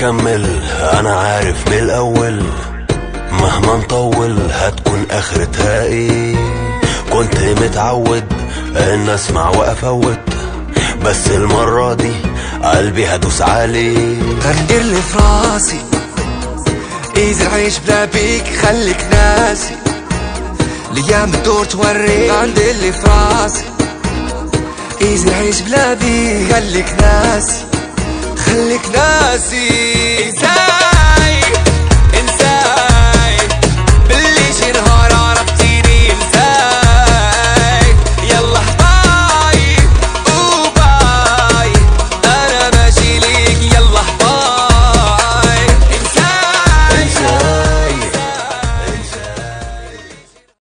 هنكمل انا عارف من الاول مهما نطول هتكون اخرتها ايه كنت متعود ان اسمع وافوت بس المرة دي قلبي هدوس عليه غندير اللي في راسي ايزي العيش بلا بيك خليك ناسي الايام تدور توريك غندير اللي في راسي ايزي العيش بلا بيك خليك ناسي خليك ناسي